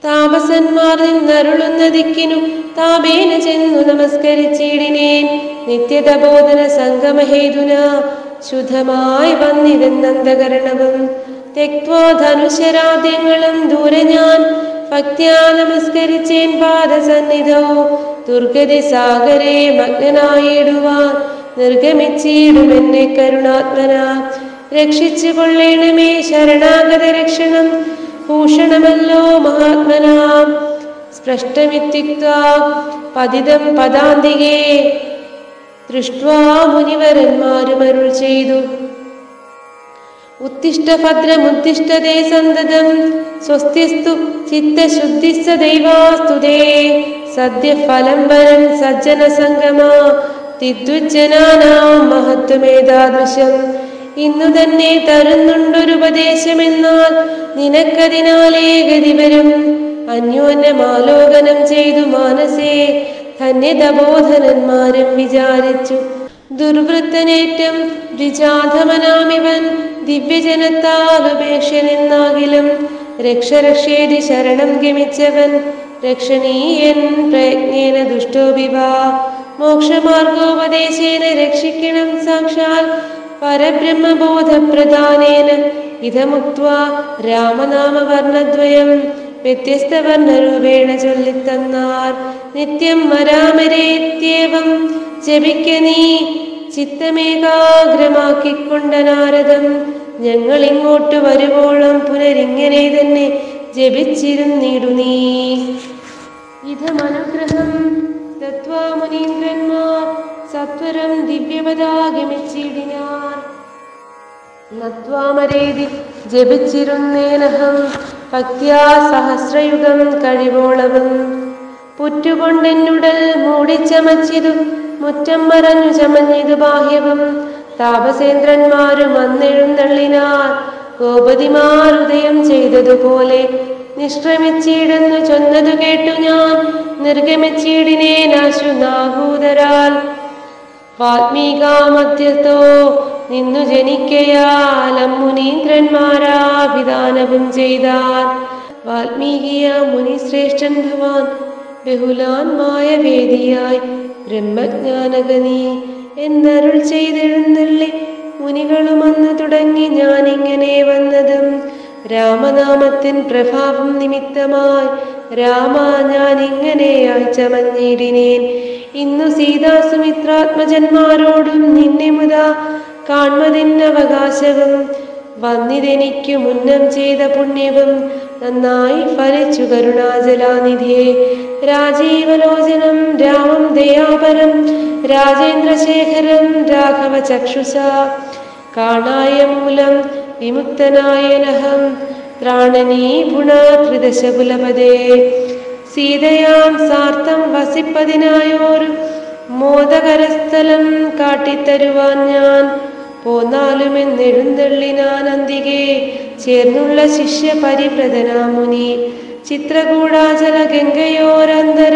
താപസന്മാർ നിന്നരുളുന്ന ദിക്കിനു താപേന ചെന്നു നമസ്കരിച്ചിടിനേൻ നിത്യതബോധന സംഗമഹേതുന ശുദ്ധമായി വന്നിരുന്നന്തകരണവും തെക്വാ ധനുശരാദ്യങ്ങളും ദൂരെ ഞാൻ ഭക്ത്യാ നമസ്കരിച്ചേൻ പാദസന്നിധോ ദുർഗതി സാഗരെ മഗ്നനായിടുവാൻ നിർഗമിച്ചിടുമെന്നെ കരുണാത്മന രക്ഷിച്ചു കൊള്ളേണമേ ശരണാഗത രക്ഷണം ഭൂഷണമല്ലോ മഹാത്മനാം സ്പഷ്ടമിത്യുക്വാ പതിതം പദാന്തികേ ദൃഷ്ട്വാ മുനിവരന്മാരുമരുൾ ചെയ്തു ഉത്തിഷ്ടഭദ്രമുത്തിഷ്ടതേ സന്തതം സ്വസ്തിസ്തു ചിത്തശുദ്ധിസ്സ ദൈവാസ്തുതേ സദ്യ ഫലം വരൻ സജ്ജന സംഗമ തിദ്വിജനാനാം മഹത്വമേതാദൃശം ഇന്നു തന്നെ തരുന്നുണ്ടൊരുപദേശമെന്നാൽ നിനക്കതിനാലേ ഗതി വരും അന്യോന്യമാലോകനം ചെയ്തു മാനസേ ധന്യതബോധനന്മാരും വിചാരിച്ചു ദുർവൃത്തനേറ്റം ദ്വിജാധമനാമിവൻ ദിവ്യജനത്താൽ ഉപേക്ഷനെന്നാകിലും രക്ഷരക്ഷേതി ശരണം ഗമിച്ചവൻ രക്ഷണീയൻ പ്രയജ്ഞേന ദുഷ്ടോപിവാ മോക്ഷമാർഗോപദേശേന രക്ഷിക്കണം സാക്ഷാൽ പരബ്രഹ്മബോധപ്രധാനേന ഇതമുക്വാ രാമനാമവർണദ്വയം വ്യത്യസ്ത വർണ്ണരൂപേണ ചൊല്ലിത്തന്നാർ നിത്യം മരാമരേത്യവം ജപിക്ക നീ ചിത്തമേകാഗ്രമാക്കിക്കൊണ്ട നാരദം ഞങ്ങൾ ഇങ്ങോട്ട് വരുവോളം പുനരിങ്ങനെ തന്നെ ജപിച്ചിരുന്നിടു നീ ഇതമനുഗ്രഹം ദത്വാ മുനീന്ദ്രന്മാർ സത്വരം ദിവ്യപദാഗമിച്ചിടിനാർ നത്വാമരേതി ജപിച്ചിരുന്നേനഹം ഭക്ത്യാ സഹസ്രയുഗം കഴിവോളവും പുറ്റുകൊണ്ടെന്നുടൽ മൂടിച്ചമച്ചിതു മുറ്റം മറഞ്ഞു ചമഞ്ഞിതു ബാഹ്യവും താപസേന്ദ്രന്മാരും അന്നെഴുന്നള്ളിനാർ ഗോപതിമാർ ഉദയം ചെയ്തതുപോലെ നിഷ്ക്രമിച്ചിടുന്നു ചൊന്നതു കേട്ടു ഞാൻ നിർഗമിച്ചിടിനേനാശു നാഹൂതരാൽ വാൽമീകാമധ്യത്തോ നിന്നു ജനിക്കയാലം മുനീന്ദ്രന്മാരാഭിദാനവും ചെയ്താർ വാൽമീകിയ മുനിശ്രേഷ്ഠൻ ഭവാൻ ബഹുലാന്മായ വേദിയായി ബ്രഹ്മജ്ഞാനഗനി എന്നരുൾ ചെയ്തെഴുന്നള്ളി മുനികളും അന്ന് തുടങ്ങി ഞാനിങ്ങനെ വന്നതും രാമനാമത്തിൻ പ്രഭാവം നിമിത്തമായി രാമ ഞാൻ ഇങ്ങനെയായി ചമഞ്ഞിടിനേൻ ഇന്നു സീതാസുമിത്രാത്മജന്മാരോടും നിന്നെ മുതാ കാൺമതിന്നവകാശവും വന്നിതെനിക്കു മുന്നം ചെയ്ത പുണ്യവും നന്നായി ഫലിച്ചു കരുണാജലാനിധിയെ രാജീവലോചനം രാമം ദയാപരം രാജേന്ദ്രശേഖരം രാഘവ ചക്ഷുഷ കാണായ മൂലം വിമുക്തനായനഹം ത്രാണനീ ഗുണകൃതശകുലപദേ സീതയാം സാർത്ഥം വസിപ്പതിനായോരു മോദകരസ്ഥലം കാട്ടിത്തരുവാൻ ഞാൻ പോന്നാലുമെന്നെഴുന്തള്ളിനാൻ അന്തികെ ചേർന്നുള്ള ശിഷ്യ പരിപ്രദനാമുനി ചിത്രകൂടാചല ഗംഗയോരന്തര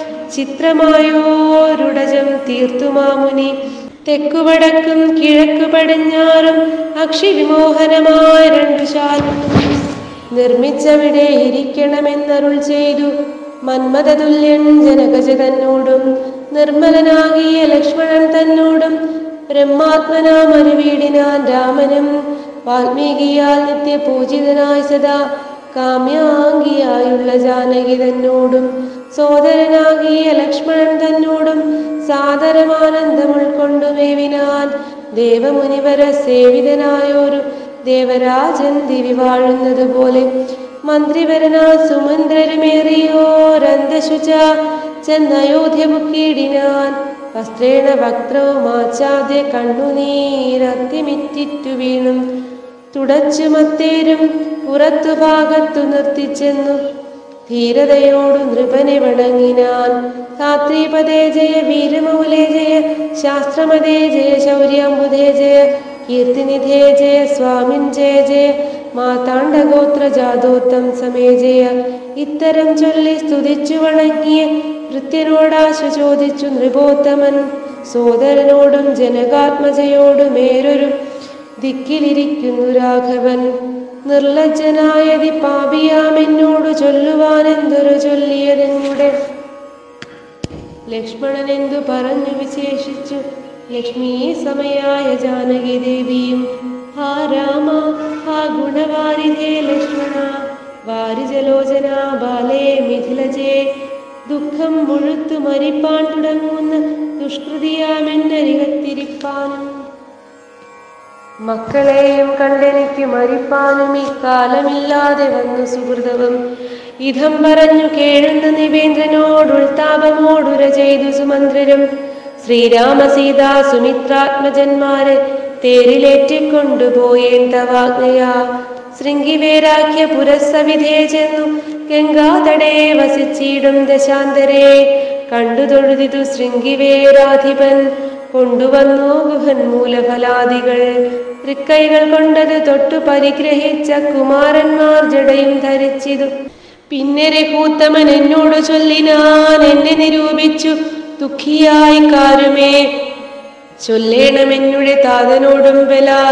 ചിത്രമായോരുടജം തീർത്തുമാമുനി തെക്കുവടക്കും കിഴക്കു പടിഞ്ഞാറും അക്ഷിവിമോഹനമായ രണ്ടു ശാലും നിർമ്മിച്ചവിടെ ഇരിക്കണമെന്നരുൾ ചെയ്തു മന്മഥതുല്യൻ ജനകജ തന്നോടും നിർമ്മലനാകിയ ലക്ഷ്മണൻ തന്നോടും ബ്രഹ്മാത്മനാം അരുവീടിനാൻ രാമനും വാൽമീകിയാൽ നിത്യപൂജിതനായ സദാ കാമ്യാംഗിയായുള്ള ജാനകി തന്നോടും സോദരനാകിയ ലക്ഷ്മണൻ തന്നോടും സാദരമാനന്ദം ഉൾക്കൊണ്ടുമേവിനാൻ ദേവമുനിവര സേവിതനായൊരു ദേവരാജൻ ദിവി വാഴുന്നതുപോലെ മന്ത്രിവരനാ സുമന്ത്രരുമേറിയോരന്തശുച ചെന്നയോധ്യ മുക്കിയിടിനാൻ വസ്ത്രേണ വക്രവുമാച്ചാദ്യ കണ്ണുനീരത്തിമിറ്റിറ്റു വീണും തുടച്ചു മത്തേരും പുറത്തു ഭാഗത്തു നിർത്തിച്ചെന്നു ധീരതയോടു നൃപനെ വണങ്ങിനാൻ ധാത്രീപദേ ജയ വീരമൗലേ ജയ ശാസ്ത്രമതേ ജയ ശൗര്യാംബുധേ ജയ കീർത്തിനിധേ ജയ സ്വാമിൻ ജയ ജയ മാതാണ്ഡഗോത്ര ജാതോത്തം സമേ ജയ ഇത്തരം ചൊല്ലി സ്തുതിച്ചു വണങ്ങിയ കൃത്യനോടാശ ചോദിച്ചു നൃപോത്തമൻ സോദരനോടും ജനകാത്മജയോടും ഏറൊരു ദിക്കിലിരിക്കുന്നു രാഘവൻ നിർലജ്ജനായതി പാപിയാം എന്നോട് ചൊല്ലുവാൻ എന്തൊരു ചൊല്ലിയതെന്നുടെ ലക്ഷ്മണൻ എന്തു പറഞ്ഞു വിശേഷിച്ചു ലക്ഷ്മീ സമയായ ജാനകി ദേവിയും ഹാ രാമ ഹാ ഗുണവാരിധേ ലക്ഷ്മണ വാരിജലോചന ബാലേ മിഥിലജേ ദുഃഖം മുഴുത്തു മരിപ്പാൻ തുടങ്ങുന്ന ദുഷ്കൃതിയാമെന്നരികത്തിരിപ്പാനും മക്കളെയും കണ്ടെനിക്ക് മരിപ്പാനും ഇക്കാലമില്ലാതെ വന്നു സുഹൃതവും ഇതം പറഞ്ഞു കേഴുന്ന നിവേന്ദ്രനോട് ഉൾത്താപമോടുര ചെയ്തു സുമന്ത്രരും ശ്രീരാമ സീതാ സുമിത്രാത്മജന്മാരെ തേരിലേറ്റിക്കൊണ്ടുപോയേൻ തവാജ്ഞയാ ശൃംഗിവേരാഖ്യ പുരസ്സവിധേ ചെന്നു ഗംഗാതടേ വസിച്ചിടും ദശാന്തരേ കണ്ടു തൊഴുതിതു ശൃംഗിവേരാധിപൻ കൊണ്ടുവന്നു ഗുഹൻ മൂലഫലാദികൾ തൃക്കൈകൾ കൊണ്ടത് തൊട്ടു പരിഗ്രഹിച്ച കുമാരന്മാർ ജടയും ധരിച്ചിതു പിന്നെ രഘൂത്തമൻ എന്നോട് ചൊല്ലിനാൻ എന്നെ നിരൂപിച്ചു ദുഃഖിയായി കാരുമേ ചൊല്ലേണമെന്നുടെ താതനോടും ബലാൽ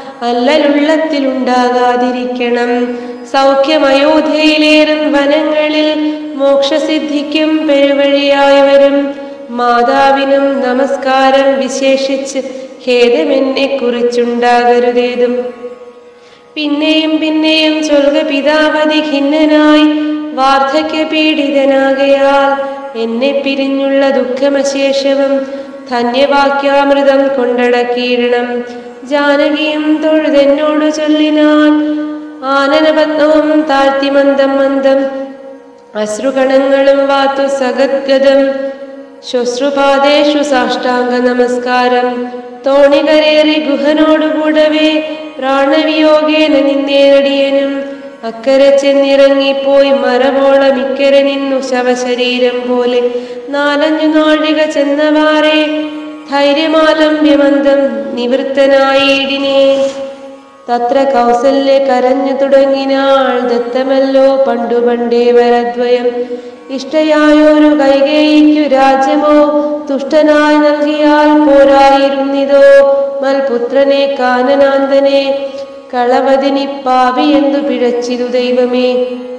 അല്ലലുള്ളത്തിലുണ്ടാകാതിരിക്കണം സൗഖ്യമയോധ്യയിലേറും വനങ്ങളിൽ മോക്ഷസിദ്ധിക്കും പെരുവഴിയായി വരും മാതാവിനും നമസ്കാരം വിശേഷിച്ച് ഖേദമെന്നെ കുറിച്ചുണ്ടാകരുതേതും പിന്നെയും പിന്നെയും ചൊൽക പിതാവതി ഖിന്നനായി വാർദ്ധക്യ പീഡിതനാകയാൽ എന്നെ പിരിഞ്ഞുള്ള ദുഃഖമശേഷവും ധന്യവാക്യാമൃതം കൊണ്ടടക്കിയിടണം ജാനകിയും തൊഴുതെന്നോട് ചൊല്ലിനാൻ ആനനപത്നവും താഴ്ത്തി മന്ദം മന്ദം അശ്രുകണങ്ങളും വാത്തു സഗദ്ഗതം ശ്വശ്രുപാദേഷു സാഷ്ടാംഗ നമസ്കാരം തോണികരേറി ഗുഹനോടുകൂടവേ പ്രാണവിയോഗേന നിന്നേനടിയനും അക്കരെ ചെന്നിറങ്ങിപ്പോയി മരവോളം ഇക്കരെ നിന്നു ശവശരീരം പോലെ നാലഞ്ഞു നാഴിക ചെന്നവാറെ ധൈര്യമാലംബ്യമന്തം നിവൃത്തനായിടിനേ തത്ര കൗസല്യ കരഞ്ഞു തുടങ്ങിനാൾ ദത്തമല്ലോ പണ്ടു പണ്ടേ വരദ്വയം ഇഷ്ടയായൊരു കൈകേയിക്കു രാജ്യമോ തുഷ്ടനായി നൽകിയാൽ പോരായിരുന്നിതോ മൽപുത്രനെ കാനനാന്തനെ കളവതിനി പാവി എന്തു പിഴച്ചിതു ദൈവമേ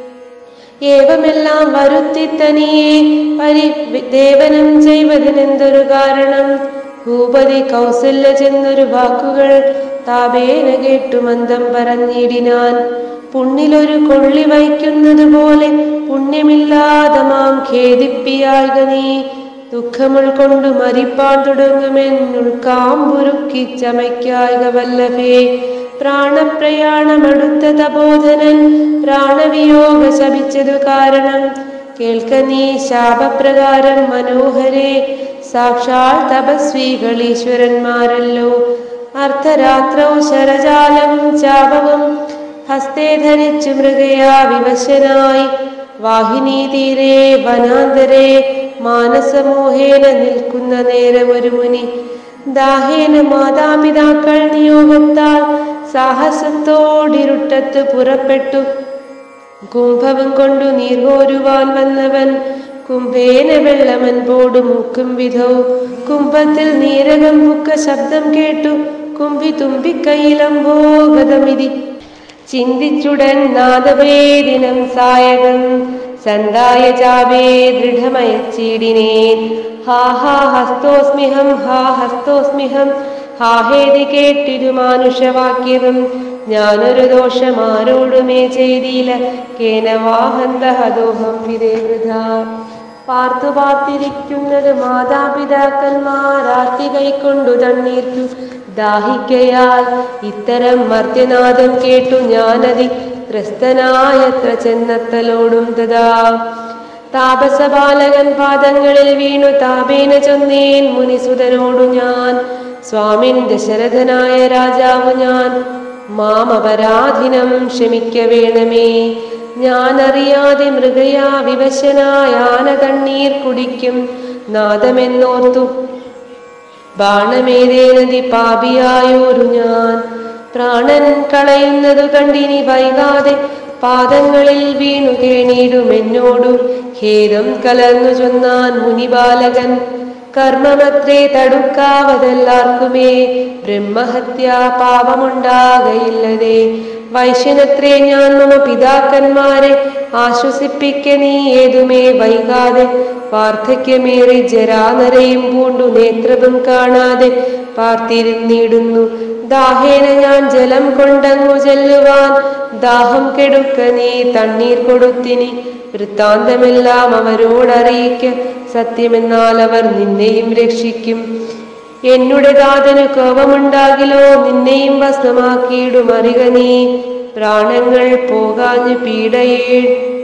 ഏവമെല്ലാം വരുത്തി തനിയെ പരി ദേവനം ചെയ്വതിനെന്തൊരു കാരണം ഭൂപതി കൗസല്യ ചെന്നൊരു വാക്കുകൾ താപേന കേട്ടു മന്ദം പറഞ്ഞിടിനാൻ പുണ്ണിലൊരു കൊള്ളി വയ്ക്കുന്നത് പോലെ പുണ്യമില്ലാതെ മാം ഖേദിപ്പിയായ നീ ദുഃഖമുൾക്കൊണ്ടു മരിപ്പാൻ തുടങ്ങുമെന്നുൾക്കാമ്പുരുക്കി ചമയ്ക്കായ വല്ലഭേ പ്രാണപ്രയാണമടുത്ത തപോധനൻ പ്രാണവിയോഗ ശപിച്ചതു കാരണം കേൾക്ക നീ ശാപപ്രകാരം മനോഹരെ സാക്ഷാൽ തപസ്വികൾ ഈശ്വരന്മാരല്ലോ അർദ്ധരാത്രൗ ശരജാലവും ചാപവും ഹസ്തേ ധരിച്ചു മൃഗയാ വിവശനായി വാഹിനീ തീരെ വനാന്തരെ മാനസമോഹേന നിൽക്കുന്ന നേരമൊരു മുനി ദാഹേന മാതാപിതാക്കൾ നിയോഗത്താൽ സാഹസത്തോടിരുട്ടത്ത് പുറപ്പെട്ടു കുംഭവും കൊണ്ടു നീർകോരുവാൻ വന്നവൻ കുംഭേന വെള്ളമൻ പോടു മൂക്കും വിധൗ കുംഭത്തിൽ നീരകം മുക്ക ശബ്ദം കേട്ടു കുംഭി തുമ്പിക്കൈലംബോഗതമിതി ചിന്തിച്ചുടൻ നാദവേദിനം സായകം സന്തായ ചാപേ ദൃഢമയച്ചീടിനേൻ ഹാ ഹാ ഹസ്തോസ്മിഹം ഹാ ഹസ്തോസ്മിഹം ഹാ ഹേതി കേട്ടിരു മാനുഷവാക്യവും ഞാനൊരു ദോഷമാരോടുമേ ചെയ്തില്ല കേനവാഹന്തഹദോഹം വിതേ വൃഥ പാർത്തു പാർത്തിരിക്കുന്നത് മാതാപിതാക്കന്മാരാർത്തി കൈക്കൊണ്ടു തണ്ണീർത്തു ദാഹിക്കയാൽ ഇത്തരം മർത്യനാദം കേട്ടു ഞാനതി ത്രസ്തനായത്ര ചെന്നത്തലോടും തഥാ താപസബാലകൻ പാദങ്ങളിൽ വീണു താപേന ചൊന്നേൻ മുനിസുതനോടു ഞാൻ സ്വാമിൻ ദശരഥനായ രാജാവു ഞാൻ മാം അപരാധിനം ക്ഷമിക്ക വേണമേ ഞാൻ അറിയാതെ മൃഗയാ വിവശനായ ആന കണ്ണീർ കുടിക്കും നാദമെന്നോർത്തു ബാണമേതേനതി പാപിയായോരു ഞാൻ പ്രാണൻ കളയുന്നതു കണ്ടിനി വൈകാതെ പാദങ്ങളിൽ വീണു കേണിടുമെന്നോടു ഖേദം കലർന്നു ചൊന്നാൻ മുനിബാലകൻ കർമ്മമത്രേ തടുക്കാവതെല്ലാർക്കുമേ ബ്രഹ്മഹത്യ പാപമുണ്ടാകയില്ലതേ വൈശ്യനത്രേ ഞാൻ മമ പിതാക്കന്മാരെ ആശ്വസിപ്പിക്ക നീ ഏതുമേ വൈകാതെ വാർദ്ധക്യമേറി ജരാനരയും പൂണ്ടു നേത്രവും കാണാതെ പാർത്തിരുന്നിടുന്നു ദാഹേന ഞാൻ ജലം കൊണ്ടങ്ങു ചെല്ലുവാൻ ദാഹം കെടുക്ക നീ തണ്ണീർ കൊടുത്തിനി വൃത്താന്തമെല്ലാം അവരോടറിയിക്ക സത്യമെന്നാൽ അവർ നിന്നെയും രക്ഷിക്കും എന്നുടെ ദാതന് കോപമുണ്ടാകിലോ നിന്നെയും ഭസ്മമാക്കിയിടുമറിക നീ പ്രാണങ്ങൾ പോകാഞ്ഞു പീഡയേ